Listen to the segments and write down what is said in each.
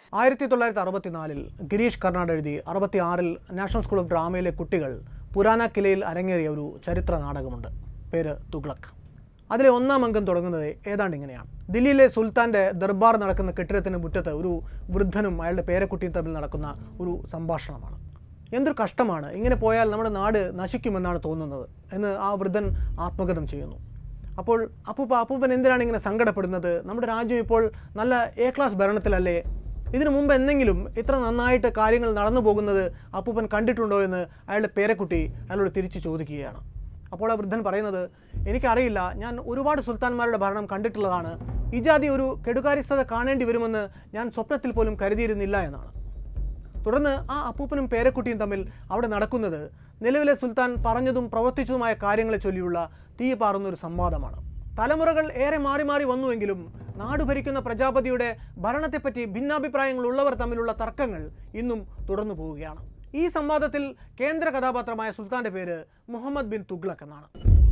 ആയിരത്തി തൊള്ളായിരത്തി അറുപത്തിനാലിൽ ഗിരീഷ് കർണാട് എഴുതി അറുപത്തി ആറിൽ നാഷണൽ സ്കൂൾ ഓഫ് ഡ്രാമയിലെ കുട്ടികൾ പുരാന കിലയിൽ അരങ്ങേറിയ ഒരു ചരിത്ര നാടകമുണ്ട് പേര് തുഗ്ലക് അതിലെ ഒന്നാം അംഗം തുടങ്ങുന്നത് ഏതാണ്ട് ഇങ്ങനെയാണ് ദില്ലിയിലെ സുൽത്താൻ്റെ ദർബാർ നടക്കുന്ന കെട്ടിടത്തിന് മുറ്റത്ത് ഒരു വൃദ്ധനും അയാളുടെ പേരക്കുട്ടിയും തമ്മിൽ നടക്കുന്ന ഒരു സംഭാഷണമാണ് എന്തൊരു കഷ്ടമാണ് ഇങ്ങനെ പോയാൽ നമ്മുടെ നാട് നശിക്കുമെന്നാണ് തോന്നുന്നത് എന്ന് ആ വൃദ്ധൻ ആത്മഗതം ചെയ്യുന്നു അപ്പോൾ അപ്പൂപ്പ അപ്പൂപ്പൻ എന്തിനാണ് ഇങ്ങനെ സങ്കടപ്പെടുന്നത് നമ്മുടെ രാജ്യം ഇപ്പോൾ നല്ല എ ക്ലാസ് ഭരണത്തിലല്ലേ ഇതിനു മുമ്പ് എന്തെങ്കിലും ഇത്ര നന്നായിട്ട് കാര്യങ്ങൾ നടന്നു പോകുന്നത് അപ്പൂപ്പൻ കണ്ടിട്ടുണ്ടോ എന്ന് അയാളുടെ പേരക്കുട്ടി അയാളോട് തിരിച്ചു ചോദിക്കുകയാണ് അപ്പോൾ ആ വൃദ്ധൻ പറയുന്നത് എനിക്കറിയില്ല ഞാൻ ഒരുപാട് സുൽത്താൻമാരുടെ ഭരണം കണ്ടിട്ടുള്ളതാണ് ഈ ജാതി ഒരു കെടുകാര്യസ്ഥത കാണേണ്ടി വരുമെന്ന് ഞാൻ സ്വപ്നത്തിൽ പോലും കരുതിയിരുന്നില്ല എന്നാണ് തുടർന്ന് ആ അപ്പൂപ്പനും പേരക്കുട്ടിയും തമ്മിൽ അവിടെ നടക്കുന്നത് നിലവിലെ സുൽത്താൻ പറഞ്ഞതും പ്രവർത്തിച്ചതുമായ കാര്യങ്ങളെ ചൊല്ലിയുള്ള തീ പാറുന്ന ഒരു സംവാദമാണ് തലമുറകൾ ഏറെ മാറി മാറി വന്നുവെങ്കിലും നാട് ഭരിക്കുന്ന പ്രജാപതിയുടെ ഭരണത്തെപ്പറ്റി ഭിന്നാഭിപ്രായങ്ങൾ ഉള്ളവർ തമ്മിലുള്ള തർക്കങ്ങൾ ഇന്നും തുടർന്നു പോവുകയാണ് ഈ സംവാദത്തിൽ കേന്ദ്ര കഥാപാത്രമായ സുൽത്താന്റെ പേര് മുഹമ്മദ് ബിൻ തുഗ്ലക് എന്നാണ്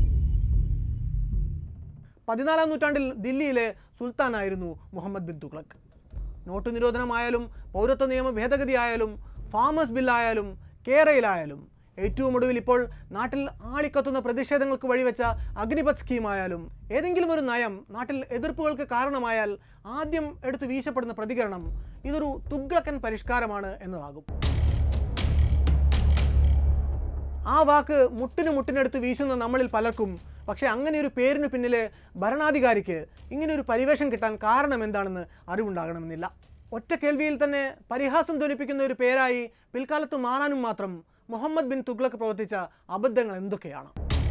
പതിനാലാം നൂറ്റാണ്ടിൽ ദില്ലിയിലെ സുൽത്താനായിരുന്നു മുഹമ്മദ് ബിൻ തുഗ്ലക് നോട്ട് നിരോധനമായാലും പൗരത്വ നിയമ ഭേദഗതിയായാലും ഫാമേഴ്സ് ബില്ലായാലും കേരയിലായാലും ഏറ്റവും ഒടുവിൽ ഇപ്പോൾ നാട്ടിൽ ആളിക്കത്തുന്ന പ്രതിഷേധങ്ങൾക്ക് വഴിവെച്ച അഗ്നിപത് സ്കീമായാലും ഏതെങ്കിലും ഒരു നയം നാട്ടിൽ എതിർപ്പുകൾക്ക് കാരണമായാൽ ആദ്യം എടുത്ത് വീശപ്പെടുന്ന പ്രതികരണം ഇതൊരു തുഗ്ലക്കൻ പരിഷ്കാരമാണ് എന്നതാകും ആ വാക്ക് മുട്ടിന് മുട്ടിനടുത്ത് വീശുന്ന നമ്മളിൽ പലർക്കും പക്ഷേ അങ്ങനെ ഒരു പേരിന് പിന്നിലെ ഭരണാധികാരിക്ക് ഇങ്ങനെ ഒരു പരിവേഷം കിട്ടാൻ കാരണം എന്താണെന്ന് അറിവുണ്ടാകണമെന്നില്ല ഒറ്റ കേൾവിയിൽ തന്നെ പരിഹാസം ധ്വനിപ്പിക്കുന്ന ഒരു പേരായി പിൽക്കാലത്ത് മാറാനും മാത്രം മുഹമ്മദ് ബിൻ തുഗ്ലക്ക് പ്രവർത്തിച്ച അബദ്ധങ്ങൾ എന്തൊക്കെയാണ്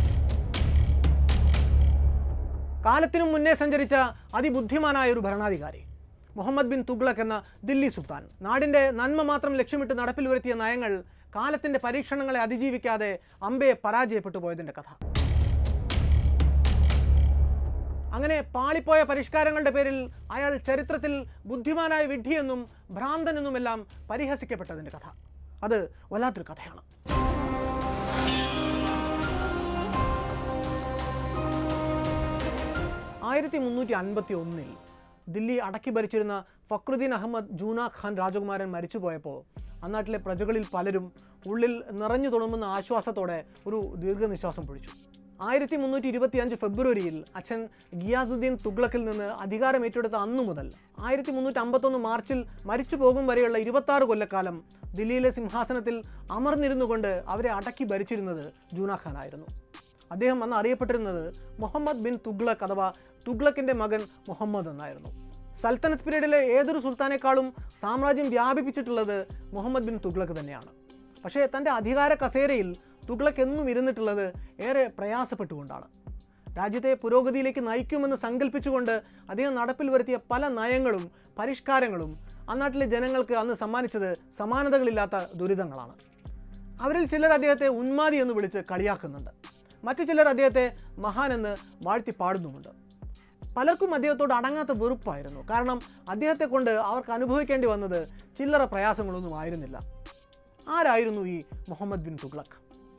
കാലത്തിനും മുന്നേ സഞ്ചരിച്ച അതിബുദ്ധിമാനായ ഒരു ഭരണാധികാരി മുഹമ്മദ് ബിൻ തുഗ്ലക് എന്ന ദില്ലി സുൽത്താൻ നാടിൻ്റെ നന്മ മാത്രം ലക്ഷ്യമിട്ട് നടപ്പിൽ വരുത്തിയ നയങ്ങൾ കാലത്തിൻ്റെ പരീക്ഷണങ്ങളെ അതിജീവിക്കാതെ അമ്പയെ പരാജയപ്പെട്ടു പോയതിൻ്റെ കഥ അങ്ങനെ പാളിപ്പോയ പരിഷ്കാരങ്ങളുടെ പേരിൽ അയാൾ ചരിത്രത്തിൽ ബുദ്ധിമാനായ വിഡ്ഢിയെന്നും ഭ്രാന്തനെന്നുമെല്ലാം പരിഹസിക്കപ്പെട്ടതിൻ്റെ കഥ അത് വല്ലാത്തൊരു കഥയാണ് ആയിരത്തി മുന്നൂറ്റി അൻപത്തി ഒന്നിൽ ദില്ലി അടക്കി ഭരിച്ചിരുന്ന ഫക്രുദ്ദീൻ അഹമ്മദ് ജൂന ഖാൻ രാജകുമാരൻ മരിച്ചുപോയപ്പോൾ അന്നാട്ടിലെ പ്രജകളിൽ പലരും ഉള്ളിൽ നിറഞ്ഞു തുളുമ്പുന്ന ആശ്വാസത്തോടെ ഒരു ദീർഘനിശ്വാസം പൊഴിച്ചു ആയിരത്തി മുന്നൂറ്റി ഇരുപത്തി അഞ്ച് ഫെബ്രുവരിയിൽ അച്ഛൻ ഗിയാസുദ്ദീൻ തുഗ്ലക്കിൽ നിന്ന് അധികാരം ഏറ്റെടുത്ത അന്നു മുതൽ ആയിരത്തി മുന്നൂറ്റി അമ്പത്തൊന്ന് മാർച്ചിൽ മരിച്ചു പോകും വരെയുള്ള ഇരുപത്താറ് കൊല്ലക്കാലം ദില്ലിയിലെ സിംഹാസനത്തിൽ അമർന്നിരുന്നു കൊണ്ട് അവരെ അടക്കി ഭരിച്ചിരുന്നത് ജൂന ഖാൻ ആയിരുന്നു അദ്ദേഹം അന്ന് അറിയപ്പെട്ടിരുന്നത് മുഹമ്മദ് ബിൻ തുഗ്ലക് അഥവാ തുഗ്ലക്കിൻ്റെ മകൻ മുഹമ്മദ് എന്നായിരുന്നു സൽത്തനത്ത് പീരീഡിലെ ഏതൊരു സുൽത്താനേക്കാളും സാമ്രാജ്യം വ്യാപിപ്പിച്ചിട്ടുള്ളത് മുഹമ്മദ് ബിൻ തുഗ്ലക്ക് തന്നെയാണ് പക്ഷേ തൻ്റെ അധികാര കസേരയിൽ തുഗ്ലക്ക് എന്നും ഇരുന്നിട്ടുള്ളത് ഏറെ പ്രയാസപ്പെട്ടുകൊണ്ടാണ് രാജ്യത്തെ പുരോഗതിയിലേക്ക് നയിക്കുമെന്ന് സങ്കല്പിച്ചുകൊണ്ട് അദ്ദേഹം നടപ്പിൽ വരുത്തിയ പല നയങ്ങളും പരിഷ്കാരങ്ങളും അന്നാട്ടിലെ ജനങ്ങൾക്ക് അന്ന് സമ്മാനിച്ചത് സമാനതകളില്ലാത്ത ദുരിതങ്ങളാണ് അവരിൽ ചിലർ അദ്ദേഹത്തെ ഉന്മാദി എന്ന് വിളിച്ച് കളിയാക്കുന്നുണ്ട് മറ്റു ചിലർ അദ്ദേഹത്തെ മഹാൻ എന്ന് വാഴ്ത്തി പാടുന്നുമുണ്ട് പലർക്കും അദ്ദേഹത്തോട് അടങ്ങാത്ത വെറുപ്പായിരുന്നു കാരണം അദ്ദേഹത്തെ കൊണ്ട് അവർക്ക് അനുഭവിക്കേണ്ടി വന്നത് ചില്ലറ പ്രയാസങ്ങളൊന്നും ആയിരുന്നില്ല ആരായിരുന്നു ഈ മുഹമ്മദ് ബിൻ തുഗ്ലക്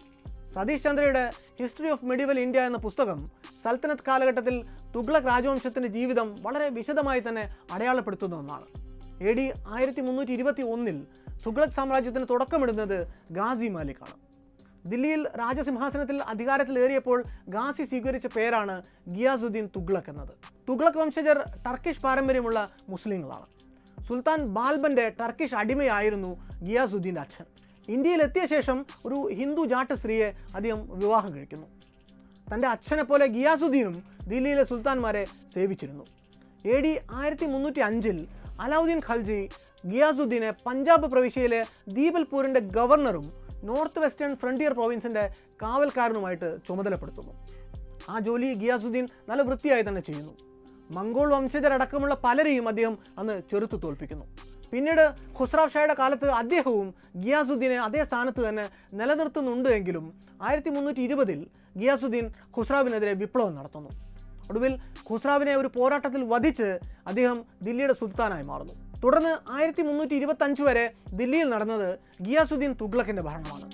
സതീഷ് ചന്ദ്രയുടെ ഹിസ്റ്ററി ഓഫ് മെഡിവൽ ഇന്ത്യ എന്ന പുസ്തകം സൽത്തനത്ത് കാലഘട്ടത്തിൽ തുഗ്ലക് രാജവംശത്തിൻ്റെ ജീവിതം വളരെ വിശദമായി തന്നെ അടയാളപ്പെടുത്തുന്ന ഒന്നാണ് എ ഡി ആയിരത്തി മുന്നൂറ്റി ഇരുപത്തി ഒന്നിൽ തുഗ്ലക് സാമ്രാജ്യത്തിന് തുടക്കമിടുന്നത് ഗാസി മാലിക്കാണ് ദില്ലിയിൽ രാജസിംഹാസനത്തിൽ അധികാരത്തിലേറിയപ്പോൾ ഗാസി സ്വീകരിച്ച പേരാണ് ഗിയാസുദ്ദീൻ തുഗ്ലക് എന്നത് തുഗ്ലക് വംശജർ ടർക്കിഷ് പാരമ്പര്യമുള്ള മുസ്ലിങ്ങളാണ് സുൽത്താൻ ബാൽബന്റെ ടർക്കിഷ് അടിമയായിരുന്നു ഗിയാസുദ്ദീൻ്റെ അച്ഛൻ ഇന്ത്യയിലെത്തിയ ശേഷം ഒരു ഹിന്ദു ജാട്ട് സ്ത്രീയെ അദ്ദേഹം വിവാഹം കഴിക്കുന്നു തൻ്റെ അച്ഛനെ പോലെ ഗിയാസുദ്ദീനും ദില്ലിയിലെ സുൽത്താൻമാരെ സേവിച്ചിരുന്നു എ ഡി ആയിരത്തി മുന്നൂറ്റി അഞ്ചിൽ അലാവുദ്ദീൻ ഖൽജി ഗിയാസുദ്ദീനെ പഞ്ചാബ് പ്രവിശ്യയിലെ ദീപൽപൂരിൻ്റെ ഗവർണറും നോർത്ത് വെസ്റ്റേൺ ഫ്രണ്ടിയർ പ്രോവിൻസിൻ്റെ കാവൽക്കാരനുമായിട്ട് ചുമതലപ്പെടുത്തുന്നു ആ ജോലി ഗിയാസുദ്ദീൻ നല്ല വൃത്തിയായി തന്നെ ചെയ്യുന്നു മംഗോൾ വംശജരടക്കമുള്ള പലരെയും അദ്ദേഹം അന്ന് ചെറുത്തു തോൽപ്പിക്കുന്നു പിന്നീട് ഖുസ്രാവ് ഷായുടെ കാലത്ത് അദ്ദേഹവും ഗിയാസുദ്ദീനെ അതേ സ്ഥാനത്ത് തന്നെ നിലനിർത്തുന്നുണ്ട് എങ്കിലും ആയിരത്തി മുന്നൂറ്റി ഇരുപതിൽ ഗിയാസുദ്ദീൻ ഖുസ്രാവിനെതിരെ വിപ്ലവം നടത്തുന്നു ഒടുവിൽ ഖുസ്രാവിനെ ഒരു പോരാട്ടത്തിൽ വധിച്ച് അദ്ദേഹം ദില്ലിയുടെ സുൽത്താനായി മാറുന്നു തുടർന്ന് ആയിരത്തി മുന്നൂറ്റി ഇരുപത്തി അഞ്ച് വരെ ദില്ലിയിൽ നടന്നത് ഗിയാസുദ്ദീൻ തുഗ്ലക്കിന്റെ ഭരണമാണ്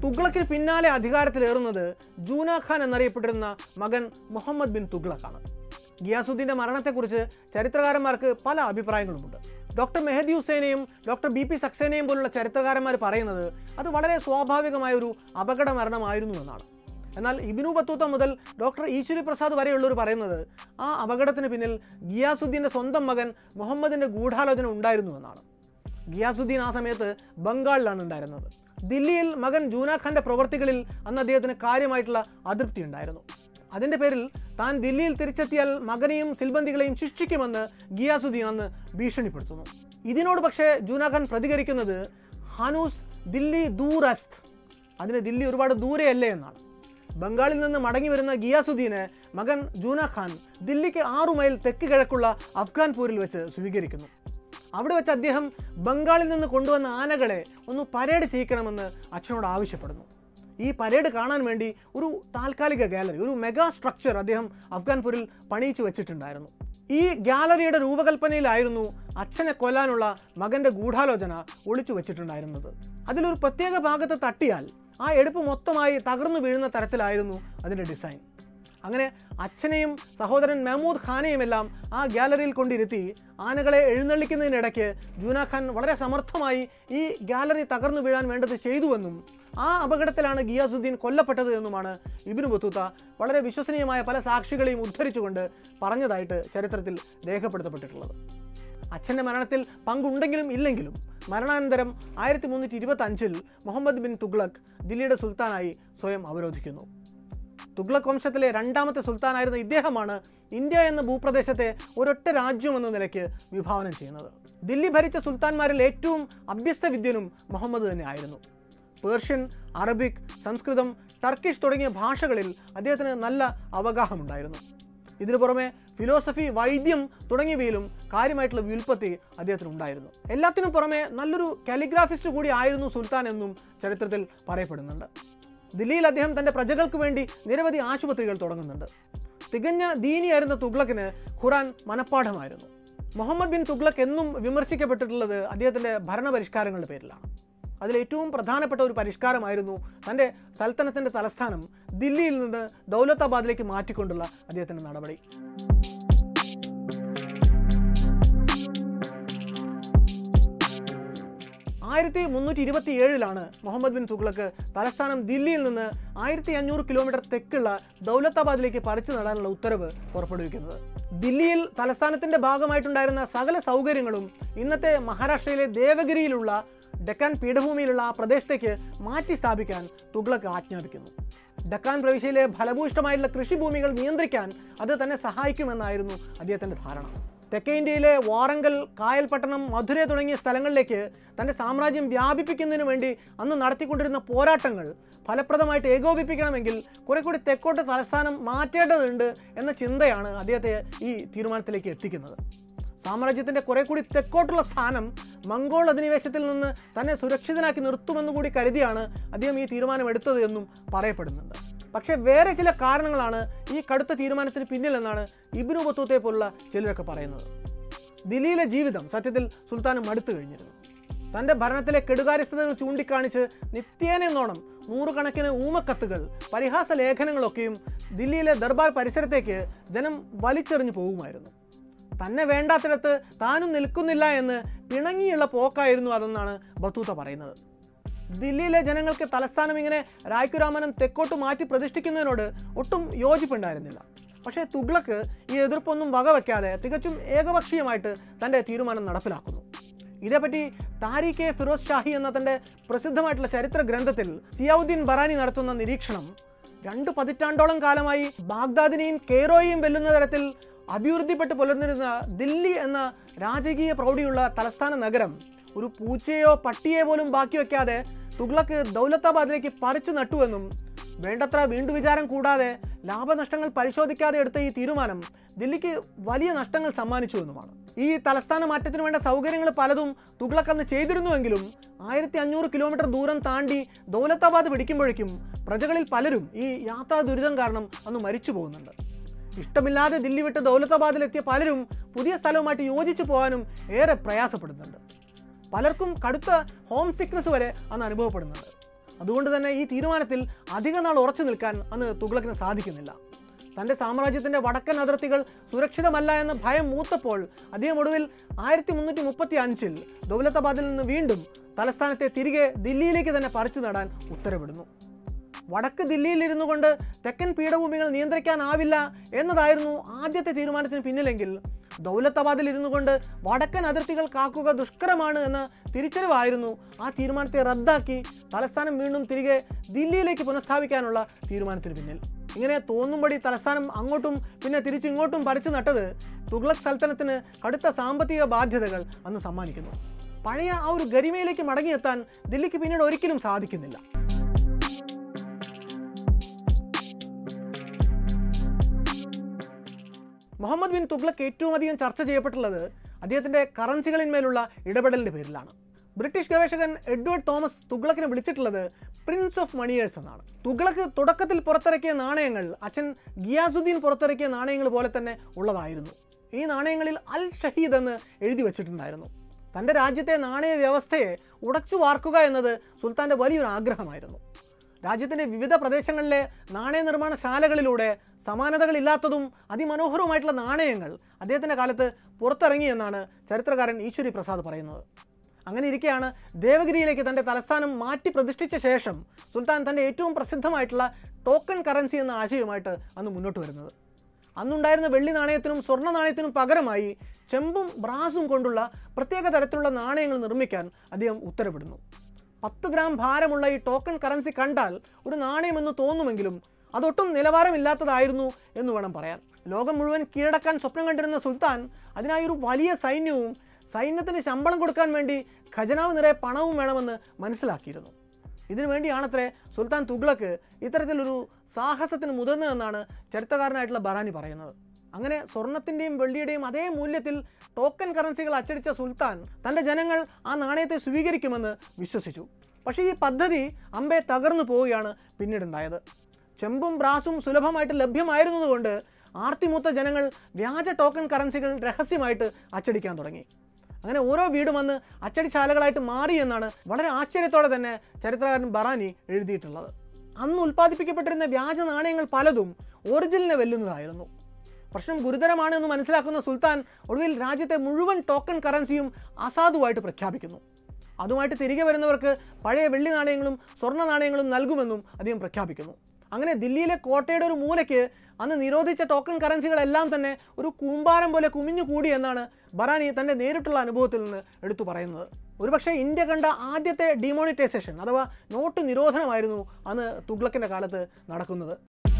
തുഗ്ലക്കിന് പിന്നാലെ അധികാരത്തിലേറുന്നത് ജൂന ഖാൻ എന്നറിയപ്പെട്ടിരുന്ന മകൻ മുഹമ്മദ് ബിൻ തുഗ്ലക്കാണ് ഗിയാസുദ്ദീൻ്റെ മരണത്തെക്കുറിച്ച് ചരിത്രകാരന്മാർക്ക് പല അഭിപ്രായങ്ങളുമുണ്ട് ഡോക്ടർ മെഹദി ഹുസൈനെയും ഡോക്ടർ ബി പി സക്സേനയും പോലുള്ള ചരിത്രകാരന്മാർ പറയുന്നത് അത് വളരെ സ്വാഭാവികമായ ഒരു അപകട മരണമായിരുന്നു എന്നാണ് എന്നാൽ ഇബിനു ബത്തൂത്ത മുതൽ ഡോക്ടർ ഈശ്വരി പ്രസാദ് വരെയുള്ളവർ പറയുന്നത് ആ അപകടത്തിന് പിന്നിൽ ഗിയാസുദ്ദീൻ്റെ സ്വന്തം മകൻ മുഹമ്മദിൻ്റെ ഗൂഢാലോചന ഉണ്ടായിരുന്നു എന്നാണ് ഗിയാസുദ്ദീൻ ആ സമയത്ത് ബംഗാളിലാണ് ഉണ്ടായിരുന്നത് ദില്ലിയിൽ മകൻ ജൂന ഖാന്റെ പ്രവർത്തികളിൽ അന്ന് അദ്ദേഹത്തിന് കാര്യമായിട്ടുള്ള അതൃപ്തി ഉണ്ടായിരുന്നു അതിൻ്റെ പേരിൽ താൻ ദില്ലിയിൽ തിരിച്ചെത്തിയാൽ മകനെയും സിൽബന്ദികളെയും ശിക്ഷിക്കുമെന്ന് ഗിയാസുദ്ദീൻ അന്ന് ഭീഷണിപ്പെടുത്തുന്നു ഇതിനോട് പക്ഷേ ജൂന ഖാൻ പ്രതികരിക്കുന്നത് ഹനൂസ് ദില്ലി ദൂരസ്ത് അതിന് ദില്ലി ഒരുപാട് ദൂരെയല്ലേ എന്നാണ് ബംഗാളിൽ നിന്ന് മടങ്ങി വരുന്ന ഗിയാസുദ്ദീനെ മകൻ ജൂന ഖാൻ ദില്ലിക്ക് ആറു മൈൽ തെക്ക് കിഴക്കുള്ള അഫ്ഗാൻപൂരിൽ വെച്ച് സ്വീകരിക്കുന്നു അവിടെ വെച്ച് അദ്ദേഹം ബംഗാളിൽ നിന്ന് കൊണ്ടുവന്ന ആനകളെ ഒന്ന് പരേഡ് ചെയ്യിക്കണമെന്ന് അച്ഛനോട് ആവശ്യപ്പെടുന്നു ഈ പരേഡ് കാണാൻ വേണ്ടി ഒരു താൽക്കാലിക ഗാലറി ഒരു മെഗാ സ്ട്രക്ചർ അദ്ദേഹം അഫ്ഗാൻപൂരിൽ പണിയിച്ചു വെച്ചിട്ടുണ്ടായിരുന്നു ഈ ഗാലറിയുടെ രൂപകൽപ്പനയിലായിരുന്നു അച്ഛനെ കൊല്ലാനുള്ള മകന്റെ ഗൂഢാലോചന ഒളിച്ചു വെച്ചിട്ടുണ്ടായിരുന്നത് അതിലൊരു പ്രത്യേക ഭാഗത്ത് തട്ടിയാൽ ആ എടുപ്പ് മൊത്തമായി തകർന്നു വീഴുന്ന തരത്തിലായിരുന്നു അതിൻ്റെ ഡിസൈൻ അങ്ങനെ അച്ഛനെയും സഹോദരൻ മെഹമ്മൂദ് ഖാനെയും എല്ലാം ആ ഗാലറിയിൽ കൊണ്ടിരുത്തി ആനകളെ എഴുന്നള്ളിക്കുന്നതിനിടയ്ക്ക് ജൂന ഖാൻ വളരെ സമർത്ഥമായി ഈ ഗാലറി തകർന്നു വീഴാൻ വേണ്ടത് ചെയ്തുവെന്നും ആ അപകടത്തിലാണ് ഗിയാസുദ്ദീൻ കൊല്ലപ്പെട്ടത് എന്നുമാണ് ഇബിനു ബത്തൂത്ത വളരെ വിശ്വസനീയമായ പല സാക്ഷികളെയും ഉദ്ധരിച്ചുകൊണ്ട് പറഞ്ഞതായിട്ട് ചരിത്രത്തിൽ രേഖപ്പെടുത്തപ്പെട്ടിട്ടുള്ളത് അച്ഛൻ്റെ മരണത്തിൽ പങ്കുണ്ടെങ്കിലും ഇല്ലെങ്കിലും മരണാനന്തരം ആയിരത്തി മുന്നൂറ്റി ഇരുപത്തി അഞ്ചിൽ മുഹമ്മദ് ബിൻ തുഗ്ലക് ദില്ലിയുടെ സുൽത്താനായി സ്വയം അവരോധിക്കുന്നു തുഗ്ലക് വംശത്തിലെ രണ്ടാമത്തെ സുൽത്താനായിരുന്ന ഇദ്ദേഹമാണ് ഇന്ത്യ എന്ന ഭൂപ്രദേശത്തെ ഒരൊറ്റ രാജ്യം എന്ന നിലയ്ക്ക് വിഭാവനം ചെയ്യുന്നത് ദില്ലി ഭരിച്ച സുൽത്താൻമാരിൽ ഏറ്റവും അഭ്യസ്ത വിദ്യനും മുഹമ്മദ് തന്നെ ആയിരുന്നു പേർഷ്യൻ അറബിക് സംസ്കൃതം ടർക്കിഷ് തുടങ്ങിയ ഭാഷകളിൽ അദ്ദേഹത്തിന് നല്ല അവഗാഹമുണ്ടായിരുന്നു ഇതിനു പുറമെ ഫിലോസഫി വൈദ്യം തുടങ്ങിയവയിലും കാര്യമായിട്ടുള്ള വ്യുൽപ്പത്തി അദ്ദേഹത്തിന് ഉണ്ടായിരുന്നു എല്ലാത്തിനും പുറമെ നല്ലൊരു കാലിഗ്രാഫിസ്റ്റ് കൂടി ആയിരുന്നു സുൽത്താൻ എന്നും ചരിത്രത്തിൽ പറയപ്പെടുന്നുണ്ട് ദില്ലിയിൽ അദ്ദേഹം തൻ്റെ പ്രജകൾക്ക് വേണ്ടി നിരവധി ആശുപത്രികൾ തുടങ്ങുന്നുണ്ട് തികഞ്ഞ ദീനിയായിരുന്ന തുഗ്ലക്കിന് ഖുറാൻ മനഃപ്പാഠമായിരുന്നു മുഹമ്മദ് ബിൻ തുഗ്ലക്ക് എന്നും വിമർശിക്കപ്പെട്ടിട്ടുള്ളത് അദ്ദേഹത്തിൻ്റെ ഭരണപരിഷ്കാരങ്ങളുടെ പേരിലാണ് അതിലേറ്റവും പ്രധാനപ്പെട്ട ഒരു പരിഷ്കാരമായിരുന്നു തൻ്റെ സൽത്തനത്തിൻ്റെ തലസ്ഥാനം ദില്ലിയിൽ നിന്ന് ദൗലത്താബാദിലേക്ക് മാറ്റിക്കൊണ്ടുള്ള അദ്ദേഹത്തിൻ്റെ നടപടി ആയിരത്തി മുന്നൂറ്റി ഇരുപത്തി ഏഴിലാണ് മുഹമ്മദ് ബിൻ തുഗ്ലക്ക് തലസ്ഥാനം ദില്ലിയിൽ നിന്ന് ആയിരത്തി അഞ്ഞൂറ് കിലോമീറ്റർ തെക്കുള്ള ദൗലത്താബാദിലേക്ക് പറിച്ചു നടാനുള്ള ഉത്തരവ് പുറപ്പെടുവിക്കുന്നത് ദില്ലിയിൽ തലസ്ഥാനത്തിന്റെ ഭാഗമായിട്ടുണ്ടായിരുന്ന സകല സൗകര്യങ്ങളും ഇന്നത്തെ മഹാരാഷ്ട്രയിലെ ദേവഗിരിയിലുള്ള ഡെക്കാൻ പീഠഭൂമിയിലുള്ള ആ പ്രദേശത്തേക്ക് മാറ്റി സ്ഥാപിക്കാൻ തുഗ്ലക്ക് ആജ്ഞാപിക്കുന്നു ഡക്കാൻ പ്രവിശ്യയിലെ ഫലഭൂയിഷ്ടമായിട്ടുള്ള കൃഷിഭൂമികൾ നിയന്ത്രിക്കാൻ അത് തന്നെ സഹായിക്കുമെന്നായിരുന്നു അദ്ദേഹത്തിൻ്റെ ധാരണ തെക്കേ ഇന്ത്യയിലെ വാറങ്കൽ കായൽപട്ടണം മധുര തുടങ്ങിയ സ്ഥലങ്ങളിലേക്ക് തൻ്റെ സാമ്രാജ്യം വ്യാപിപ്പിക്കുന്നതിന് വേണ്ടി അന്ന് നടത്തിക്കൊണ്ടിരുന്ന പോരാട്ടങ്ങൾ ഫലപ്രദമായിട്ട് ഏകോപിപ്പിക്കണമെങ്കിൽ കുറെ കൂടി തെക്കോട്ട് തലസ്ഥാനം മാറ്റേണ്ടതുണ്ട് എന്ന ചിന്തയാണ് അദ്ദേഹത്തെ ഈ തീരുമാനത്തിലേക്ക് എത്തിക്കുന്നത് സാമ്രാജ്യത്തിൻ്റെ കുറെ കൂടി തെക്കോട്ടുള്ള സ്ഥാനം മംഗോൾ അധിനിവേശത്തിൽ നിന്ന് തന്നെ സുരക്ഷിതനാക്കി നിർത്തുമെന്ന് കൂടി കരുതിയാണ് അദ്ദേഹം ഈ തീരുമാനം എടുത്തത് എന്നും പറയപ്പെടുന്നുണ്ട് പക്ഷേ വേറെ ചില കാരണങ്ങളാണ് ഈ കടുത്ത തീരുമാനത്തിന് പിന്നിലെന്നാണ് ഇബിനു ബത്തൂത്തെ പോലുള്ള ചിലരൊക്കെ പറയുന്നത് ദില്ലിയിലെ ജീവിതം സത്യത്തിൽ സുൽത്താന് മടുത്തു കഴിഞ്ഞിരുന്നു തൻ്റെ ഭരണത്തിലെ കെടുകാര്യസ്ഥതകൾ ചൂണ്ടിക്കാണിച്ച് നിത്യേനെന്നോണം നൂറുകണക്കിന് ഊമക്കത്തുകൾ പരിഹാസ ലേഖനങ്ങളൊക്കെയും ദില്ലിയിലെ ദർബാർ പരിസരത്തേക്ക് ജനം വലിച്ചെറിഞ്ഞു പോകുമായിരുന്നു തന്നെ വേണ്ടാത്തിടത്ത് താനും നിൽക്കുന്നില്ല എന്ന് പിണങ്ങിയുള്ള പോക്കായിരുന്നു അതെന്നാണ് ബത്തൂത്ത പറയുന്നത് ദില്ലിയിലെ ജനങ്ങൾക്ക് തലസ്ഥാനം ഇങ്ങനെ രായ്ക്കുരാമനം തെക്കോട്ട് മാറ്റി പ്രതിഷ്ഠിക്കുന്നതിനോട് ഒട്ടും യോജിപ്പുണ്ടായിരുന്നില്ല പക്ഷേ തുഗ്ലക്ക് ഈ എതിർപ്പൊന്നും വകവെക്കാതെ തികച്ചും ഏകപക്ഷീയമായിട്ട് തൻ്റെ തീരുമാനം നടപ്പിലാക്കുന്നു ഇതേപ്പറ്റി താരിഖെ ഫിറോസ് ഷാഹി എന്ന തൻ്റെ പ്രസിദ്ധമായിട്ടുള്ള ചരിത്ര ഗ്രന്ഥത്തിൽ സിയാവുദ്ദീൻ ബറാനി നടത്തുന്ന നിരീക്ഷണം രണ്ട് പതിറ്റാണ്ടോളം കാലമായി ബാഗ്ദാദിനെയും കെയ്റോയെയും വെല്ലുന്ന തരത്തിൽ അഭിവൃദ്ധിപ്പെട്ട് പുലർന്നിരുന്ന ദില്ലി എന്ന രാജകീയ പ്രൗഢിയുള്ള തലസ്ഥാന നഗരം ഒരു പൂച്ചയോ പട്ടിയെ പോലും ബാക്കി വെക്കാതെ തുഗ്ലക്ക് ദൗലത്താബാദിലേക്ക് പറിച്ചു നട്ടുവെന്നും വേണ്ടത്ര വീണ്ടു വിചാരം കൂടാതെ ലാഭനഷ്ടങ്ങൾ പരിശോധിക്കാതെ എടുത്ത ഈ തീരുമാനം ദില്ലിക്ക് വലിയ നഷ്ടങ്ങൾ സമ്മാനിച്ചുവെന്നുമാണ് ഈ തലസ്ഥാന മാറ്റത്തിന് വേണ്ട സൗകര്യങ്ങൾ പലതും തുഗ്ലക്ക് അന്ന് ചെയ്തിരുന്നുവെങ്കിലും ആയിരത്തി അഞ്ഞൂറ് കിലോമീറ്റർ ദൂരം താണ്ടി ദൗലത്താബാദ് പിടിക്കുമ്പോഴേക്കും പ്രജകളിൽ പലരും ഈ യാത്രാ ദുരിതം കാരണം അന്ന് മരിച്ചു പോകുന്നുണ്ട് ഇഷ്ടമില്ലാതെ ദില്ലി വിട്ട് ദൗലത്താബാദിലെത്തിയ പലരും പുതിയ സ്ഥലവുമായിട്ട് യോജിച്ചു പോകാനും ഏറെ പ്രയാസപ്പെടുന്നുണ്ട് പലർക്കും കടുത്ത ഹോം സിക്നസ് വരെ അന്ന് അനുഭവപ്പെടുന്നുണ്ട് അതുകൊണ്ട് തന്നെ ഈ തീരുമാനത്തിൽ അധിക നാൾ ഉറച്ചു നിൽക്കാൻ അന്ന് തുഗ്ലക്കിന് സാധിക്കുന്നില്ല തൻ്റെ സാമ്രാജ്യത്തിൻ്റെ വടക്കൻ അതിർത്തികൾ സുരക്ഷിതമല്ല എന്ന ഭയം മൂത്തപ്പോൾ അദ്ദേഹം ഒടുവിൽ ആയിരത്തി മുന്നൂറ്റി മുപ്പത്തി അഞ്ചിൽ ദൗലത്താബാദിൽ നിന്ന് വീണ്ടും തലസ്ഥാനത്തെ തിരികെ ദില്ലിയിലേക്ക് തന്നെ പറിച്ചു നടാൻ ഉത്തരവിടുന്നു വടക്ക് ദില്ലിയിൽ ഇരുന്നു കൊണ്ട് തെക്കൻ പീഠഭൂമികൾ നിയന്ത്രിക്കാനാവില്ല എന്നതായിരുന്നു ആദ്യത്തെ തീരുമാനത്തിന് പിന്നിലെങ്കിൽ ദൗലത്താബാദിൽ ഇരുന്നു കൊണ്ട് വടക്കൻ അതിർത്തികൾ കാക്കുക ദുഷ്കരമാണ് എന്ന തിരിച്ചറിവായിരുന്നു ആ തീരുമാനത്തെ റദ്ദാക്കി തലസ്ഥാനം വീണ്ടും തിരികെ ദില്ലിയിലേക്ക് പുനഃസ്ഥാപിക്കാനുള്ള തീരുമാനത്തിന് പിന്നിൽ ഇങ്ങനെ തോന്നുമ്പടി തലസ്ഥാനം അങ്ങോട്ടും പിന്നെ തിരിച്ചിങ്ങോട്ടും പറിച്ചു നട്ടത് തുഗ്ലക് സൽത്തനത്തിന് കടുത്ത സാമ്പത്തിക ബാധ്യതകൾ അന്ന് സമ്മാനിക്കുന്നു പഴയ ആ ഒരു ഗരിമയിലേക്ക് മടങ്ങിയെത്താൻ ദില്ലിക്ക് പിന്നീട് ഒരിക്കലും സാധിക്കുന്നില്ല മുഹമ്മദ് ബിൻ തുഗ്ലക്ക് ഏറ്റവും അധികം ചർച്ച ചെയ്യപ്പെട്ടുള്ളത് അദ്ദേഹത്തിൻ്റെ കറൻസികളിന്മേലുള്ള ഇടപെടലിൻ്റെ പേരിലാണ് ബ്രിട്ടീഷ് ഗവേഷകൻ എഡ്വേർഡ് തോമസ് തുഗ്ലക്കിനെ വിളിച്ചിട്ടുള്ളത് പ്രിൻസ് ഓഫ് മണിയേഴ്സ് എന്നാണ് തുഗ്ലക്ക് തുടക്കത്തിൽ പുറത്തിറക്കിയ നാണയങ്ങൾ അച്ഛൻ ഗിയാസുദ്ദീൻ പുറത്തിറക്കിയ നാണയങ്ങൾ പോലെ തന്നെ ഉള്ളതായിരുന്നു ഈ നാണയങ്ങളിൽ അൽ ഷഹീദ് എന്ന് എഴുതി വച്ചിട്ടുണ്ടായിരുന്നു തൻ്റെ രാജ്യത്തെ നാണയ വ്യവസ്ഥയെ ഉടച്ചു വാർക്കുക എന്നത് സുൽത്താൻ്റെ വലിയൊരു ആഗ്രഹമായിരുന്നു രാജ്യത്തിൻ്റെ വിവിധ പ്രദേശങ്ങളിലെ നാണയ നിർമ്മാണശാലകളിലൂടെ സമാനതകളില്ലാത്തതും അതിമനോഹരവുമായിട്ടുള്ള നാണയങ്ങൾ അദ്ദേഹത്തിൻ്റെ കാലത്ത് പുറത്തിറങ്ങി എന്നാണ് ചരിത്രകാരൻ ഈശ്വരി പ്രസാദ് പറയുന്നത് അങ്ങനെ ഇരിക്കെയാണ് ദേവഗിരിയിലേക്ക് തൻ്റെ തലസ്ഥാനം മാറ്റി പ്രതിഷ്ഠിച്ച ശേഷം സുൽത്താൻ തൻ്റെ ഏറ്റവും പ്രസിദ്ധമായിട്ടുള്ള ടോക്കൺ കറൻസി എന്ന ആശയവുമായിട്ട് അന്ന് മുന്നോട്ട് വരുന്നത് അന്നുണ്ടായിരുന്ന വെള്ളി നാണയത്തിനും സ്വർണ്ണ നാണയത്തിനും പകരമായി ചെമ്പും ബ്രാസും കൊണ്ടുള്ള പ്രത്യേക തരത്തിലുള്ള നാണയങ്ങൾ നിർമ്മിക്കാൻ അദ്ദേഹം ഉത്തരവിടുന്നു പത്ത് ഗ്രാം ഭാരമുള്ള ഈ ടോക്കൺ കറൻസി കണ്ടാൽ ഒരു നാണയമെന്ന് തോന്നുമെങ്കിലും അതൊട്ടും നിലവാരമില്ലാത്തതായിരുന്നു എന്ന് വേണം പറയാൻ ലോകം മുഴുവൻ കീഴടക്കാൻ സ്വപ്നം കണ്ടിരുന്ന സുൽത്താൻ അതിനായി ഒരു വലിയ സൈന്യവും സൈന്യത്തിന് ശമ്പളം കൊടുക്കാൻ വേണ്ടി ഖജനാവ് നിറയെ പണവും വേണമെന്ന് മനസ്സിലാക്കിയിരുന്നു ഇതിനു വേണ്ടിയാണത്രേ സുൽത്താൻ തുഗ്ലക്ക് ഇത്തരത്തിലൊരു സാഹസത്തിന് മുതിർന്നതെന്നാണ് ചരിത്രകാരനായിട്ടുള്ള ബറാനി പറയുന്നത് അങ്ങനെ സ്വർണത്തിൻ്റെയും വെള്ളിയുടെയും അതേ മൂല്യത്തിൽ ടോക്കൺ കറൻസികൾ അച്ചടിച്ച സുൽത്താൻ തൻ്റെ ജനങ്ങൾ ആ നാണയത്തെ സ്വീകരിക്കുമെന്ന് വിശ്വസിച്ചു പക്ഷേ ഈ പദ്ധതി അമ്പെ തകർന്നു പോവുകയാണ് പിന്നീടുണ്ടായത് ചെമ്പും ബ്രാസും സുലഭമായിട്ട് ലഭ്യമായിരുന്നതുകൊണ്ട് ആർത്തിമൂത്ത ജനങ്ങൾ വ്യാജ ടോക്കൺ കറൻസികൾ രഹസ്യമായിട്ട് അച്ചടിക്കാൻ തുടങ്ങി അങ്ങനെ ഓരോ വീടും വന്ന് അച്ചടിശാലകളായിട്ട് മാറി എന്നാണ് വളരെ ആശ്ചര്യത്തോടെ തന്നെ ചരിത്രകാരൻ ബറാനി എഴുതിയിട്ടുള്ളത് അന്ന് ഉൽപ്പാദിപ്പിക്കപ്പെട്ടിരുന്ന വ്യാജ നാണയങ്ങൾ പലതും ഒറിജിനലിനെ വെല്ലുന്നതായിരുന്നു പ്രശ്നം ഗുരുതരമാണ് എന്ന് മനസ്സിലാക്കുന്ന സുൽത്താൻ ഒടുവിൽ രാജ്യത്തെ മുഴുവൻ ടോക്കൺ കറൻസിയും അസാധുവായിട്ട് പ്രഖ്യാപിക്കുന്നു അതുമായിട്ട് തിരികെ വരുന്നവർക്ക് പഴയ വെള്ളി നാണയങ്ങളും സ്വർണ്ണ നാണയങ്ങളും നൽകുമെന്നും അദ്ദേഹം പ്രഖ്യാപിക്കുന്നു അങ്ങനെ ദില്ലിയിലെ കോട്ടയുടെ ഒരു മൂലയ്ക്ക് അന്ന് നിരോധിച്ച ടോക്കൺ കറൻസികളെല്ലാം തന്നെ ഒരു കൂമ്പാരം പോലെ കുമിഞ്ഞു കൂടി എന്നാണ് ബറാനി തൻ്റെ നേരിട്ടുള്ള അനുഭവത്തിൽ നിന്ന് എടുത്തു പറയുന്നത് ഒരുപക്ഷെ ഇന്ത്യ കണ്ട ആദ്യത്തെ ഡിമോണിറ്റൈസേഷൻ അഥവാ നോട്ട് നിരോധനമായിരുന്നു അന്ന് തുഗ്ലക്കിൻ്റെ കാലത്ത് നടക്കുന്നത്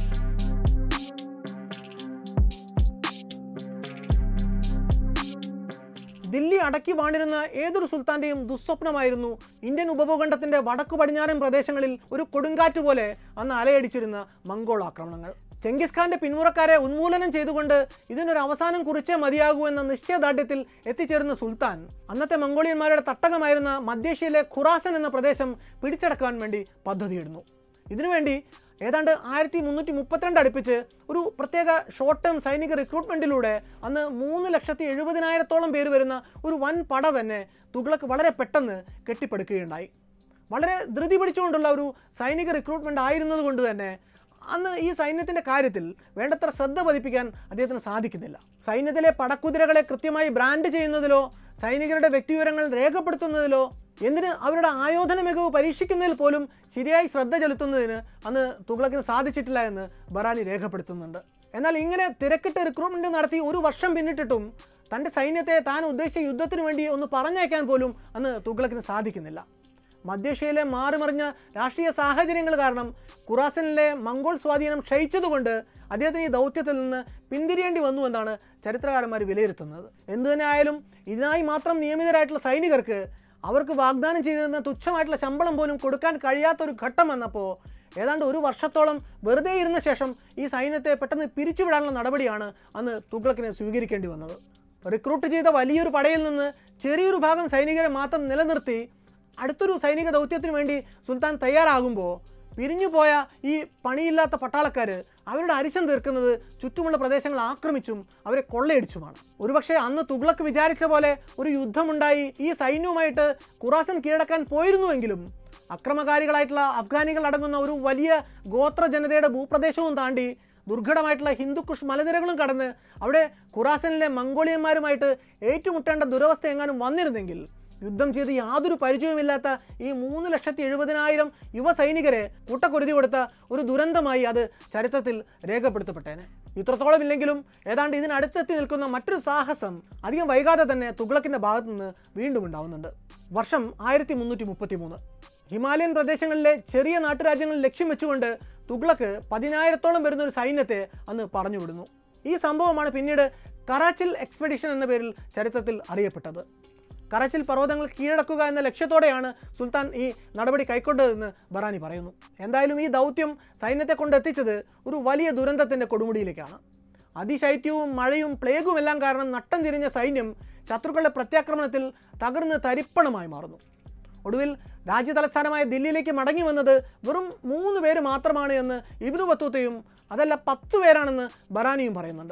ദില്ലി അടക്കി വാണിരുന്ന ഏതൊരു സുൽത്താന്റെയും ദുസ്വപ്നമായിരുന്നു ഇന്ത്യൻ ഉപഭൂഖണ്ഡത്തിന്റെ വടക്കു പടിഞ്ഞാറൻ പ്രദേശങ്ങളിൽ ഒരു കൊടുങ്കാറ്റ് പോലെ അന്ന് അലയടിച്ചിരുന്ന മംഗോൾ ആക്രമണങ്ങൾ ചെങ്കിസ് ഖാന്റെ പിന്മുറക്കാരെ ഉന്മൂലനം ചെയ്തുകൊണ്ട് ഇതിനൊരു അവസാനം കുറിച്ചേ മതിയാകൂ എന്ന നിശ്ചയദാർഢ്യത്തിൽ എത്തിച്ചേർന്ന സുൽത്താൻ അന്നത്തെ മംഗോളിയന്മാരുടെ തട്ടകമായിരുന്ന മധ്യേഷ്യയിലെ ഖുറാസൻ എന്ന പ്രദേശം പിടിച്ചടക്കാൻ വേണ്ടി പദ്ധതിയിടുന്നു ഇതിനുവേണ്ടി ഏതാണ്ട് ആയിരത്തി മുന്നൂറ്റി മുപ്പത്തിരണ്ട് അടുപ്പിച്ച് ഒരു പ്രത്യേക ഷോർട്ട് ടേം സൈനിക റിക്രൂട്ട്മെൻറ്റിലൂടെ അന്ന് മൂന്ന് ലക്ഷത്തി എഴുപതിനായിരത്തോളം പേര് വരുന്ന ഒരു വൻ പട തന്നെ തുഗ്ലക്ക് വളരെ പെട്ടെന്ന് കെട്ടിപ്പടുക്കുകയുണ്ടായി വളരെ ധൃതി പിടിച്ചുകൊണ്ടുള്ള ഒരു സൈനിക റിക്രൂട്ട്മെൻ്റ് ആയിരുന്നത് കൊണ്ട് തന്നെ അന്ന് ഈ സൈന്യത്തിൻ്റെ കാര്യത്തിൽ വേണ്ടത്ര ശ്രദ്ധ പതിപ്പിക്കാൻ അദ്ദേഹത്തിന് സാധിക്കുന്നില്ല സൈന്യത്തിലെ പടക്കുതിരകളെ കൃത്യമായി ബ്രാൻഡ് ചെയ്യുന്നതിലോ സൈനികരുടെ വ്യക്തിവിവരങ്ങൾ രേഖപ്പെടുത്തുന്നതിലോ എന്തിന് അവരുടെ ആയോധന മികവ് പരീക്ഷിക്കുന്നതിൽ പോലും ശരിയായി ശ്രദ്ധ ചെലുത്തുന്നതിന് അന്ന് തുഗ്ലക്കിന് സാധിച്ചിട്ടില്ല എന്ന് ബറാനി രേഖപ്പെടുത്തുന്നുണ്ട് എന്നാൽ ഇങ്ങനെ തിരക്കിട്ട് റിക്രൂട്ട്മെൻറ്റ് നടത്തി ഒരു വർഷം പിന്നിട്ടിട്ടും തൻ്റെ സൈന്യത്തെ താൻ ഉദ്ദേശിച്ച യുദ്ധത്തിന് വേണ്ടി ഒന്ന് പറഞ്ഞയക്കാൻ പോലും അന്ന് തുഗ്ലക്കിന് സാധിക്കുന്നില്ല മധ്യേഷ്യയിലെ മാറിമറിഞ്ഞ രാഷ്ട്രീയ സാഹചര്യങ്ങൾ കാരണം ഖുറാസനിലെ മംഗോൾ സ്വാധീനം ക്ഷയിച്ചതുകൊണ്ട് അദ്ദേഹത്തിന് ഈ ദൗത്യത്തിൽ നിന്ന് പിന്തിരിയേണ്ടി വന്നു എന്നാണ് ചരിത്രകാരന്മാർ വിലയിരുത്തുന്നത് എന്തുതന്നെ ആയാലും ഇതിനായി മാത്രം നിയമിതരായിട്ടുള്ള സൈനികർക്ക് അവർക്ക് വാഗ്ദാനം ചെയ്തിരുന്ന തുച്ഛമായിട്ടുള്ള ശമ്പളം പോലും കൊടുക്കാൻ കഴിയാത്തൊരു ഘട്ടം വന്നപ്പോൾ ഏതാണ്ട് ഒരു വർഷത്തോളം വെറുതെ ഇരുന്ന ശേഷം ഈ സൈന്യത്തെ പെട്ടെന്ന് പിരിച്ചുവിടാനുള്ള നടപടിയാണ് അന്ന് തുഗ്ലക്കിന് സ്വീകരിക്കേണ്ടി വന്നത് റിക്രൂട്ട് ചെയ്ത വലിയൊരു പടയിൽ നിന്ന് ചെറിയൊരു ഭാഗം സൈനികരെ മാത്രം നിലനിർത്തി അടുത്തൊരു സൈനിക ദൗത്യത്തിന് വേണ്ടി സുൽത്താൻ തയ്യാറാകുമ്പോൾ പിരിഞ്ഞുപോയ ഈ പണിയില്ലാത്ത പട്ടാളക്കാർ അവരുടെ അരിശം തീർക്കുന്നത് ചുറ്റുമുള്ള പ്രദേശങ്ങൾ ആക്രമിച്ചും അവരെ കൊള്ളയടിച്ചുമാണ് ഒരുപക്ഷെ അന്ന് തുഗ്ലക്ക് വിചാരിച്ച പോലെ ഒരു യുദ്ധമുണ്ടായി ഈ സൈന്യവുമായിട്ട് ഖുറാസൻ കീഴടക്കാൻ പോയിരുന്നുവെങ്കിലും അക്രമകാരികളായിട്ടുള്ള അഫ്ഗാനികൾ അടങ്ങുന്ന ഒരു വലിയ ഗോത്ര ജനതയുടെ ഭൂപ്രദേശവും താണ്ടി ദുർഘടമായിട്ടുള്ള ഹിന്ദുക്കുഷ് മലനിരകളും കടന്ന് അവിടെ ഖുറാസനിലെ മംഗോളിയന്മാരുമായിട്ട് ഏറ്റുമുട്ടേണ്ട ദുരവസ്ഥ എങ്ങാനും വന്നിരുന്നെങ്കിൽ യുദ്ധം ചെയ്ത് യാതൊരു പരിചയവുമില്ലാത്ത ഈ മൂന്ന് ലക്ഷത്തി എഴുപതിനായിരം യുവ സൈനികരെ കൂട്ടക്കുരുതി കൊടുത്ത ഒരു ദുരന്തമായി അത് ചരിത്രത്തിൽ രേഖപ്പെടുത്തപ്പെട്ടേനെ ഇത്രത്തോളം ഇല്ലെങ്കിലും ഏതാണ്ട് ഇതിനടുത്തെത്തി നിൽക്കുന്ന മറ്റൊരു സാഹസം അധികം വൈകാതെ തന്നെ തുഗ്ലക്കിൻ്റെ ഭാഗത്തു നിന്ന് വീണ്ടും ഉണ്ടാവുന്നുണ്ട് വർഷം ആയിരത്തി മുന്നൂറ്റി മുപ്പത്തി മൂന്ന് ഹിമാലയൻ പ്രദേശങ്ങളിലെ ചെറിയ നാട്ടുരാജ്യങ്ങൾ ലക്ഷ്യം വെച്ചുകൊണ്ട് തുഗ്ലക്ക് പതിനായിരത്തോളം വരുന്ന ഒരു സൈന്യത്തെ അന്ന് പറഞ്ഞുവിടുന്നു ഈ സംഭവമാണ് പിന്നീട് കറാച്ചിൽ എക്സ്പെഡിഷൻ എന്ന പേരിൽ ചരിത്രത്തിൽ അറിയപ്പെട്ടത് കറാച്ചിൽ പർവ്വതങ്ങൾ കീഴടക്കുക എന്ന ലക്ഷ്യത്തോടെയാണ് സുൽത്താൻ ഈ നടപടി കൈക്കൊണ്ടതെന്ന് ബറാനി പറയുന്നു എന്തായാലും ഈ ദൗത്യം സൈന്യത്തെ കൊണ്ടെത്തിച്ചത് ഒരു വലിയ ദുരന്തത്തിൻ്റെ കൊടുമുടിയിലേക്കാണ് അതിശൈത്യവും മഴയും പ്ലേഗും എല്ലാം കാരണം നട്ടം തിരിഞ്ഞ സൈന്യം ശത്രുക്കളുടെ പ്രത്യാക്രമണത്തിൽ തകർന്ന് തരിപ്പണമായി മാറുന്നു ഒടുവിൽ രാജ്യതലസ്ഥാനമായ ദില്ലിയിലേക്ക് മടങ്ങി വന്നത് വെറും മൂന്ന് പേര് മാത്രമാണ് എന്ന് ഇബ്നു ബത്തൂത്തയും അതല്ല പത്തു പേരാണെന്ന് ബറാനിയും പറയുന്നുണ്ട്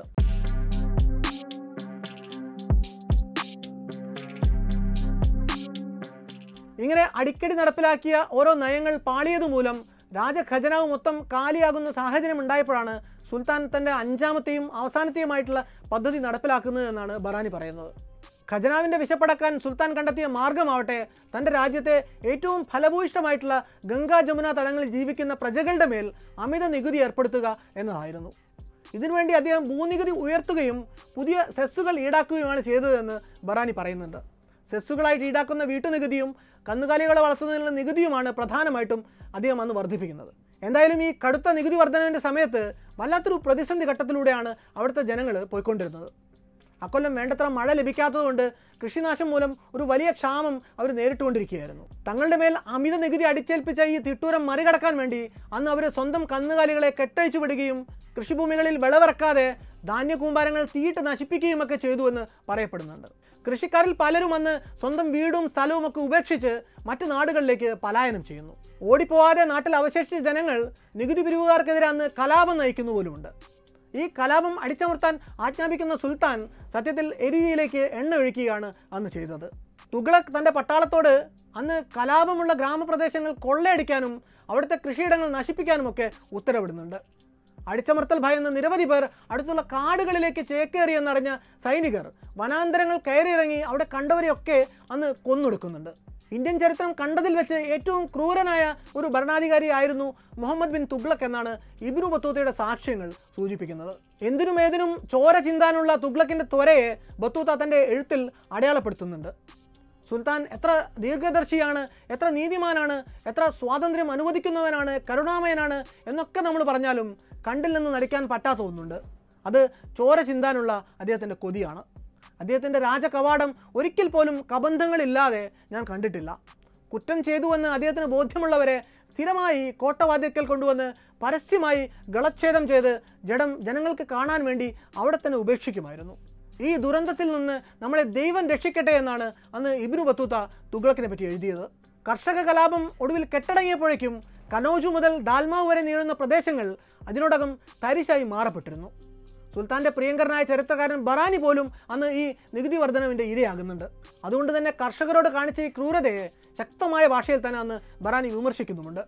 ഇങ്ങനെ അടിക്കടി നടപ്പിലാക്കിയ ഓരോ നയങ്ങൾ പാളിയതുമൂലം രാജഖജനാവ് മൊത്തം കാലിയാകുന്ന സാഹചര്യം ഉണ്ടായപ്പോഴാണ് സുൽത്താൻ തൻ്റെ അഞ്ചാമത്തെയും അവസാനത്തെയുമായിട്ടുള്ള പദ്ധതി നടപ്പിലാക്കുന്നത് എന്നാണ് ബറാനി പറയുന്നത് ഖജനാവിൻ്റെ വിശപ്പടക്കാൻ സുൽത്താൻ കണ്ടെത്തിയ മാർഗമാവട്ടെ തൻ്റെ രാജ്യത്തെ ഏറ്റവും ഫലഭൂയിഷ്ടമായിട്ടുള്ള ഗംഗാ ജമുന തടങ്ങളിൽ ജീവിക്കുന്ന പ്രജകളുടെ മേൽ അമിത നികുതി ഏർപ്പെടുത്തുക എന്നതായിരുന്നു ഇതിനുവേണ്ടി അദ്ദേഹം ഭൂനികുതി ഉയർത്തുകയും പുതിയ സെസ്സുകൾ ഈടാക്കുകയുമാണ് ചെയ്തതെന്ന് ബറാനി പറയുന്നുണ്ട് സെസ്സുകളായിട്ട് ഈടാക്കുന്ന വീട്ടുനികുതിയും കന്നുകാലികളെ വളർത്തുന്നതിനുള്ള നികുതിയുമാണ് പ്രധാനമായിട്ടും അദ്ദേഹം അന്ന് വർദ്ധിപ്പിക്കുന്നത് എന്തായാലും ഈ കടുത്ത നികുതി വർധനവിൻ്റെ സമയത്ത് വല്ലാത്തൊരു പ്രതിസന്ധി ഘട്ടത്തിലൂടെയാണ് അവിടുത്തെ ജനങ്ങൾ പോയിക്കൊണ്ടിരുന്നത് അക്കൊല്ലം വേണ്ടത്ര മഴ ലഭിക്കാത്തതുകൊണ്ട് കൃഷിനാശം മൂലം ഒരു വലിയ ക്ഷാമം അവർ നേരിട്ടുകൊണ്ടിരിക്കുകയായിരുന്നു തങ്ങളുടെ മേൽ അമിത നികുതി അടിച്ചേൽപ്പിച്ച ഈ തിട്ടൂരം മറികടക്കാൻ വേണ്ടി അന്ന് അവർ സ്വന്തം കന്നുകാലികളെ കെട്ടഴിച്ചു വിടുകയും കൃഷിഭൂമികളിൽ വിളവിറക്കാതെ ധാന്യകൂമ്പാരങ്ങൾ തീയിട്ട് നശിപ്പിക്കുകയും ഒക്കെ ചെയ്തു എന്ന് പറയപ്പെടുന്നുണ്ട് കൃഷിക്കാരിൽ പലരും അന്ന് സ്വന്തം വീടും സ്ഥലവും ഒക്കെ ഉപേക്ഷിച്ച് മറ്റു നാടുകളിലേക്ക് പലായനം ചെയ്യുന്നു ഓടിപ്പോവാതെ നാട്ടിൽ അവശേഷിച്ച ജനങ്ങൾ നികുതി പിരിവുകാർക്കെതിരെ അന്ന് കലാപം നയിക്കുന്നു പോലുമുണ്ട് ഈ കലാപം അടിച്ചമർത്താൻ ആജ്ഞാപിക്കുന്ന സുൽത്താൻ സത്യത്തിൽ എരിയിലേക്ക് എണ്ണ ഒഴിക്കുകയാണ് അന്ന് ചെയ്തത് തുഗ്ലക് തൻ്റെ പട്ടാളത്തോട് അന്ന് കലാപമുള്ള ഗ്രാമപ്രദേശങ്ങൾ കൊള്ളയടിക്കാനും അവിടുത്തെ കൃഷിയിടങ്ങൾ നശിപ്പിക്കാനുമൊക്കെ ഉത്തരവിടുന്നുണ്ട് അടിച്ചമർത്തൽ ഭയന്ന നിരവധി പേർ അടുത്തുള്ള കാടുകളിലേക്ക് ചേക്കേറിയെന്നറിഞ്ഞ സൈനികർ വനാന്തരങ്ങൾ കയറിയിറങ്ങി അവിടെ കണ്ടവരെയൊക്കെ അന്ന് കൊന്നൊടുക്കുന്നുണ്ട് ഇന്ത്യൻ ചരിത്രം കണ്ടതിൽ വെച്ച് ഏറ്റവും ക്രൂരനായ ഒരു ഭരണാധികാരിയായിരുന്നു മുഹമ്മദ് ബിൻ തുഗ്ലക് എന്നാണ് ഇബ്നു ബത്തൂത്തയുടെ സാക്ഷ്യങ്ങൾ സൂചിപ്പിക്കുന്നത് എന്തിനും ഏതിനും ചോര ചിന്താനുള്ള തുഗ്ലക്കിൻ്റെ ത്വരയെ ബത്തൂത്ത തൻ്റെ എഴുത്തിൽ അടയാളപ്പെടുത്തുന്നുണ്ട് സുൽത്താൻ എത്ര ദീർഘദർശിയാണ് എത്ര നീതിമാനാണ് എത്ര സ്വാതന്ത്ര്യം അനുവദിക്കുന്നവനാണ് കരുണാമയനാണ് എന്നൊക്കെ നമ്മൾ പറഞ്ഞാലും കണ്ടിൽ നിന്ന് നടിക്കാൻ പറ്റാത്ത ഒന്നുണ്ട് അത് ചോര ചിന്താനുള്ള അദ്ദേഹത്തിൻ്റെ കൊതിയാണ് അദ്ദേഹത്തിൻ്റെ രാജകവാടം ഒരിക്കൽ പോലും കബന്ധങ്ങളില്ലാതെ ഞാൻ കണ്ടിട്ടില്ല കുറ്റം ചെയ്തുവെന്ന് അദ്ദേഹത്തിന് ബോധ്യമുള്ളവരെ സ്ഥിരമായി കോട്ടവാദ്യക്കൽ കൊണ്ടുവന്ന് പരസ്യമായി ഗളച്ഛേദം ചെയ്ത് ജഡം ജനങ്ങൾക്ക് കാണാൻ വേണ്ടി അവിടെ തന്നെ ഉപേക്ഷിക്കുമായിരുന്നു ഈ ദുരന്തത്തിൽ നിന്ന് നമ്മളെ ദൈവം രക്ഷിക്കട്ടെ എന്നാണ് അന്ന് ഇബ്നു ബത്തൂത്ത തുഗ്ലക്കിനെ പറ്റി എഴുതിയത് കർഷക കലാപം ഒടുവിൽ കെട്ടടങ്ങിയപ്പോഴേക്കും കനോജു മുതൽ ഡാൽമാവ് വരെ നീളുന്ന പ്രദേശങ്ങൾ അതിനോടകം തരിശായി മാറപ്പെട്ടിരുന്നു സുൽത്താൻ്റെ പ്രിയങ്കരനായ ചരിത്രകാരൻ ബറാനി പോലും അന്ന് ഈ നികുതി വർധനവിൻ്റെ ഇരയാകുന്നുണ്ട് അതുകൊണ്ട് തന്നെ കർഷകരോട് കാണിച്ച ഈ ക്രൂരതയെ ശക്തമായ ഭാഷയിൽ തന്നെ അന്ന് ബറാനി വിമർശിക്കുന്നുമുണ്ട്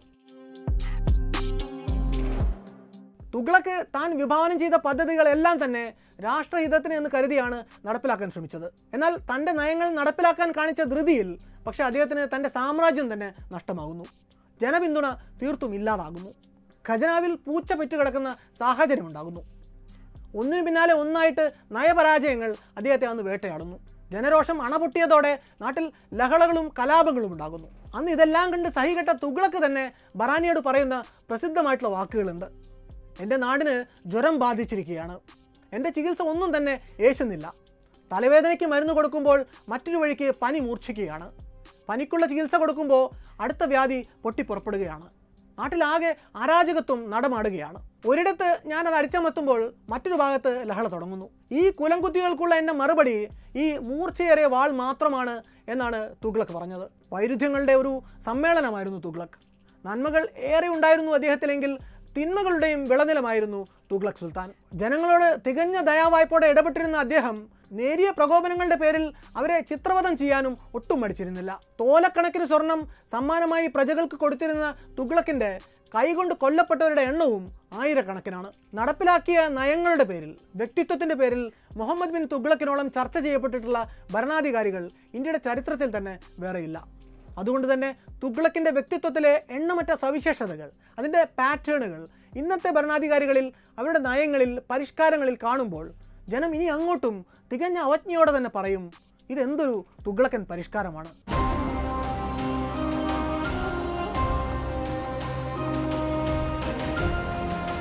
തുഗ്ലക്ക് താൻ വിഭാവനം ചെയ്ത പദ്ധതികളെല്ലാം തന്നെ രാഷ്ട്രഹിതത്തിന് എന്ന് കരുതിയാണ് നടപ്പിലാക്കാൻ ശ്രമിച്ചത് എന്നാൽ തൻ്റെ നയങ്ങൾ നടപ്പിലാക്കാൻ കാണിച്ച ധൃതിയിൽ പക്ഷേ അദ്ദേഹത്തിന് തൻ്റെ സാമ്രാജ്യം തന്നെ നഷ്ടമാകുന്നു ജനപിന്തുണ തീർത്തും ഇല്ലാതാകുന്നു ഖജനാവിൽ പൂച്ച പെറ്റുകിടക്കുന്ന സാഹചര്യം ഉണ്ടാകുന്നു ഒന്നിനു പിന്നാലെ ഒന്നായിട്ട് നയപരാജയങ്ങൾ അദ്ദേഹത്തെ അന്ന് വേട്ടയാടുന്നു ജനരോഷം അണപൊട്ടിയതോടെ നാട്ടിൽ ലഹളകളും കലാപങ്ങളും ഉണ്ടാകുന്നു അന്ന് ഇതെല്ലാം കണ്ട് സഹികെട്ട തുഗ്ലക്ക് തന്നെ ബറാനിയോട് പറയുന്ന പ്രസിദ്ധമായിട്ടുള്ള വാക്കുകളുണ്ട് എൻ്റെ നാടിന് ജ്വരം ബാധിച്ചിരിക്കുകയാണ് എൻ്റെ ചികിത്സ ഒന്നും തന്നെ ഏശുന്നില്ല തലവേദനയ്ക്ക് മരുന്ന് കൊടുക്കുമ്പോൾ മറ്റൊരു വഴിക്ക് പനി മൂർച്ഛിക്കുകയാണ് പനിക്കുള്ള ചികിത്സ കൊടുക്കുമ്പോൾ അടുത്ത വ്യാധി പൊട്ടിപ്പുറപ്പെടുകയാണ് നാട്ടിലാകെ അരാജകത്വം നടമാടുകയാണ് ഒരിടത്ത് ഞാനത് അടിച്ചമർത്തുമ്പോൾ മറ്റൊരു ഭാഗത്ത് ലഹള തുടങ്ങുന്നു ഈ കുലംകുത്തികൾക്കുള്ള എൻ്റെ മറുപടി ഈ മൂർച്ചയേറിയ വാൾ മാത്രമാണ് എന്നാണ് തുഗ്ലക്ക് പറഞ്ഞത് വൈരുദ്ധ്യങ്ങളുടെ ഒരു സമ്മേളനമായിരുന്നു തുഗ്ലക്ക് നന്മകൾ ഏറെ ഉണ്ടായിരുന്നു അദ്ദേഹത്തിലെങ്കിൽ തിന്മകളുടെയും വിളനിലമായിരുന്നു തുഗ്ലക് സുൽത്താൻ ജനങ്ങളോട് തികഞ്ഞ ദയാവായ്പോടെ ഇടപെട്ടിരുന്ന അദ്ദേഹം നേരിയ പ്രകോപനങ്ങളുടെ പേരിൽ അവരെ ചിത്രവധം ചെയ്യാനും ഒട്ടും മടിച്ചിരുന്നില്ല തോലക്കണക്കിന് സ്വർണം സമ്മാനമായി പ്രജകൾക്ക് കൊടുത്തിരുന്ന തുഗ്ലക്കിൻ്റെ കൈകൊണ്ട് കൊല്ലപ്പെട്ടവരുടെ എണ്ണവും ആയിരക്കണക്കിനാണ് നടപ്പിലാക്കിയ നയങ്ങളുടെ പേരിൽ വ്യക്തിത്വത്തിൻ്റെ പേരിൽ മുഹമ്മദ് ബിൻ തുഗ്ലക്കിനോളം ചർച്ച ചെയ്യപ്പെട്ടിട്ടുള്ള ഭരണാധികാരികൾ ഇന്ത്യയുടെ ചരിത്രത്തിൽ തന്നെ വേറെയില്ല അതുകൊണ്ട് തന്നെ തുഗ്ലക്കിൻ്റെ വ്യക്തിത്വത്തിലെ എണ്ണമറ്റ സവിശേഷതകൾ അതിൻ്റെ പാറ്റേണുകൾ ഇന്നത്തെ ഭരണാധികാരികളിൽ അവരുടെ നയങ്ങളിൽ പരിഷ്കാരങ്ങളിൽ കാണുമ്പോൾ ജനം ഇനി അങ്ങോട്ടും തികഞ്ഞ അവജ്ഞയോടെ തന്നെ പറയും ഇതെന്തൊരു തുഗ്ലക്കൻ പരിഷ്കാരമാണ്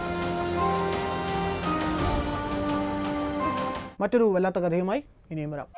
മറ്റൊരു വല്ലാത്ത കഥയുമായി ഇനിയും വരാം